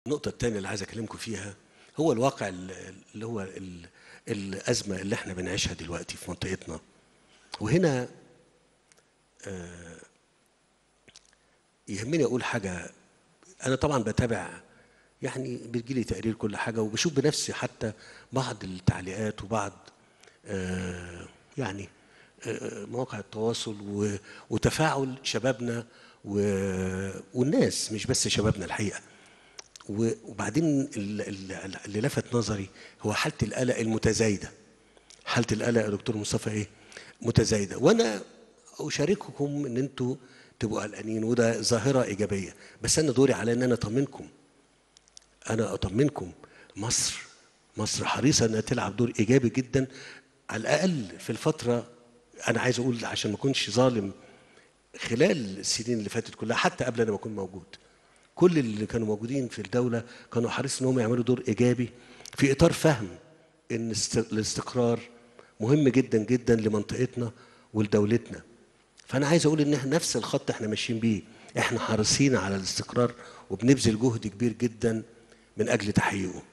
النقطة الثانية اللي عايز أكلمكم فيها هو الواقع ال- اللي هو ال- الأزمة اللي احنا بنعيشها دلوقتي في منطقتنا وهنا آه، يهمني أقول حاجة أنا طبعا بتابع يعني بتجيلي تقرير كل حاجة وبشوف بنفسي حتى بعض التعليقات وبعض آه، يعني آه، مواقع التواصل و- وتفاعل شبابنا و- والناس مش بس شبابنا الحقيقة و- وبعدين ال- ال- اللي لفت نظري هو حالة القلق المتزايدة حالة القلق يا دكتور مصطفى ايه متزايدة وانا اشارككم ان انتوا تبقوا قلقانين وده ظاهرة ايجابية بس انا دوري على ان انا اطمنكم انا اطمنكم مصر مصر حريصة انها تلعب دور ايجابي جدا على الاقل في الفترة انا عايز اقول عشان ما اكونش ظالم خلال السنين اللي فاتت كلها حتى قبل انا ما اكون موجود كل اللي كانوا موجودين في الدولة كانوا حريصين انهم يعملوا دور ايجابي في اطار فهم ان است- الاستقرار مهم جدا جدا لمنطقتنا ولدولتنا فانا عايز اقول ان احنا نفس الخط احنا ماشيين بيه احنا حريصين على الاستقرار وبنبذل جهد كبير جدا من اجل تحقيقه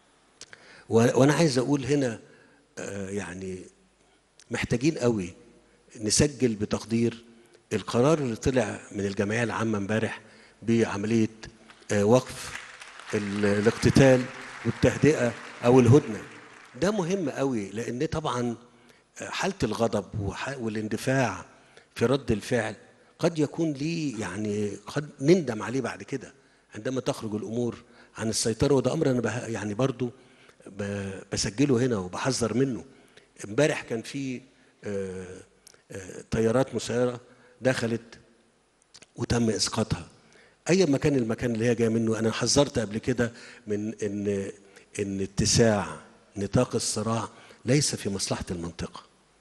و- وانا عايز اقول هنا آه، يعني محتاجين قوي نسجل بتقدير القرار اللي طلع من الجمعيه العامه امبارح بعمليه آه، وقف ال- الاقتتال والتهدئه او الهدنه ده مهم قوي لان طبعا آه، حاله الغضب وح- والاندفاع في رد الفعل قد يكون ليه يعني قد نندم عليه بعد كده عندما تخرج الامور عن السيطره وده امر انا بها- يعني برضو ب- بسجله هنا وبحذر منه امبارح كان في آه، آه، طيارات مسيره دخلت وتم اسقاطها اي مكان المكان اللي هي جايه منه انا حذرت قبل كده من ان ان اتساع نطاق الصراع ليس في مصلحه المنطقه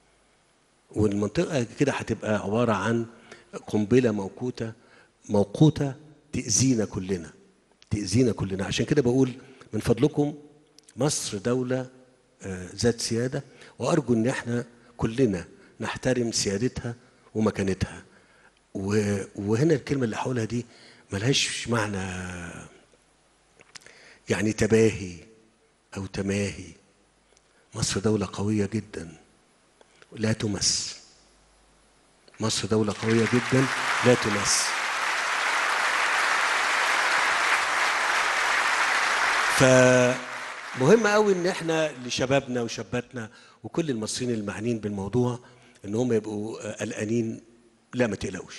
والمنطقه كده هتبقى عباره عن قنبله موقوته موقوته تاذينا كلنا تاذينا كلنا عشان كده بقول من فضلكم مصر دوله آه، ذات سياده وارجو ان احنا كلنا نحترم سيادتها ومكانتها و- وهنا الكلمه اللي هقولها دي ملهاش معنى يعني تباهي او تماهي مصر دوله قويه جدا لا تمس مصر دوله قويه جدا لا تمس فمهم قوي ان احنا لشبابنا وشاباتنا وكل المصريين المعنيين بالموضوع ان هم يبقوا آه، قلقانين لا ما تقلقوش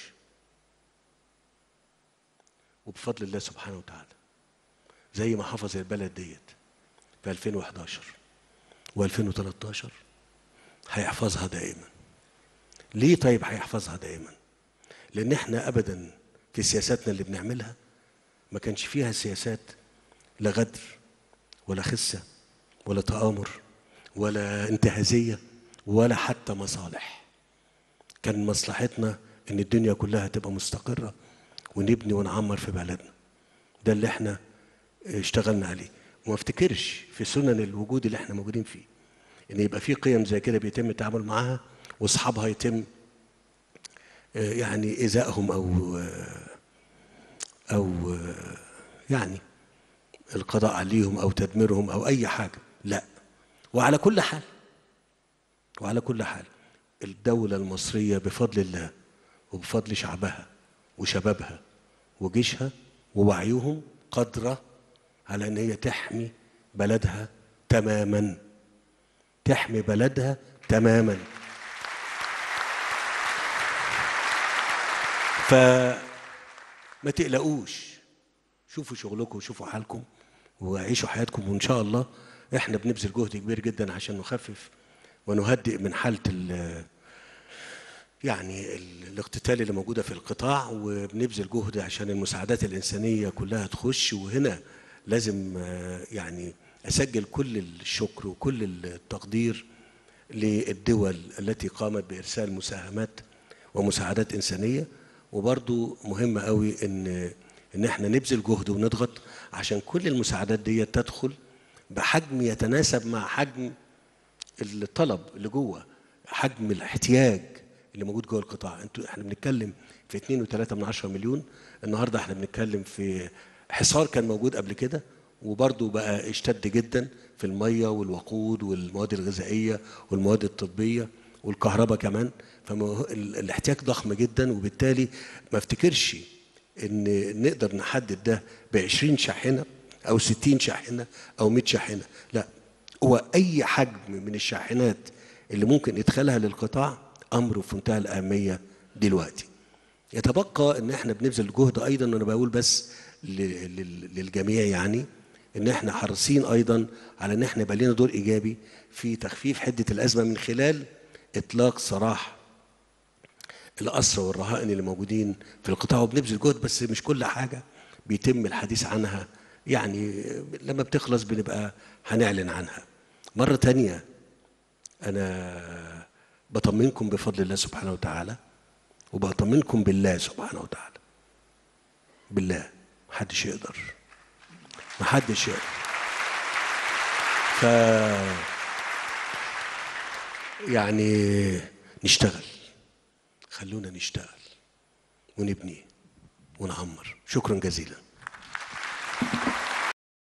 وبفضل الله سبحانه وتعالى زي ما حفظ البلد ديت في 2011 و2013 هيحفظها دائما ليه طيب هيحفظها دائما لان احنا ابدا في سياساتنا اللي بنعملها ما كانش فيها سياسات لا غدر ولا خسه ولا تآمر ولا انتهازيه ولا حتى مصالح كان مصلحتنا ان الدنيا كلها تبقى مستقره ونبني ونعمر في بلدنا ده اللي احنا اشتغلنا عليه وما افتكرش في سنن الوجود اللي احنا موجودين فيه ان يبقى في قيم زي كده بيتم التعامل معاها واصحابها يتم آه، يعني ايذائهم او آه، او آه، يعني القضاء عليهم او تدميرهم او اي حاجه لا وعلى كل حال وعلى كل حال الدولة المصرية بفضل الله وبفضل شعبها وشبابها وجيشها ووعيهم قادرة على أن هي تحمي بلدها تماما تحمي بلدها تماما فما تقلقوش شوفوا شغلكم وشوفوا حالكم وعيشوا حياتكم وان شاء الله احنا بنبذل جهد كبير جدا عشان نخفف ونهدئ من حاله ال يعني ال- الاقتتال اللي موجوده في القطاع وبنبذل جهد عشان المساعدات الانسانيه كلها تخش وهنا لازم آه، يعني اسجل كل الشكر وكل التقدير للدول التي قامت بارسال مساهمات ومساعدات انسانيه وبرضو مهم قوي ان ان احنا نبذل جهد ونضغط عشان كل المساعدات دي تدخل بحجم يتناسب مع حجم الطلب اللي جوه حجم الاحتياج اللي موجود جوه القطاع انتوا احنا بنتكلم في 2.3 من 10 مليون النهارده احنا بنتكلم في حصار كان موجود قبل كده وبرضه بقى اشتد جدا في الميه والوقود والمواد الغذائيه والمواد الطبيه والكهرباء كمان فالاحتياج ضخم جدا وبالتالي ما افتكرش ان نقدر نحدد ده ب 20 شاحنه او 60 شاحنه او 100 شاحنه لا هو اي حجم من الشاحنات اللي ممكن ادخالها للقطاع امر في منتهى الاهميه دلوقتي يتبقى ان احنا بنبذل جهد ايضا وانا بقول بس للجميع يعني ان احنا حريصين ايضا على ان احنا يبقى لنا دور ايجابي في تخفيف حده الازمه من خلال اطلاق سراح الاسرى والرهائن اللي موجودين في القطاع وبنبذل جهد بس مش كل حاجه بيتم الحديث عنها يعني لما بتخلص بنبقى هنعلن عنها مرة تانية أنا بطمنكم بفضل الله سبحانه وتعالى وبطمنكم بالله سبحانه وتعالى بالله محدش يقدر محدش يقدر ف يعني نشتغل خلونا نشتغل ونبني ونعمر شكرا جزيلا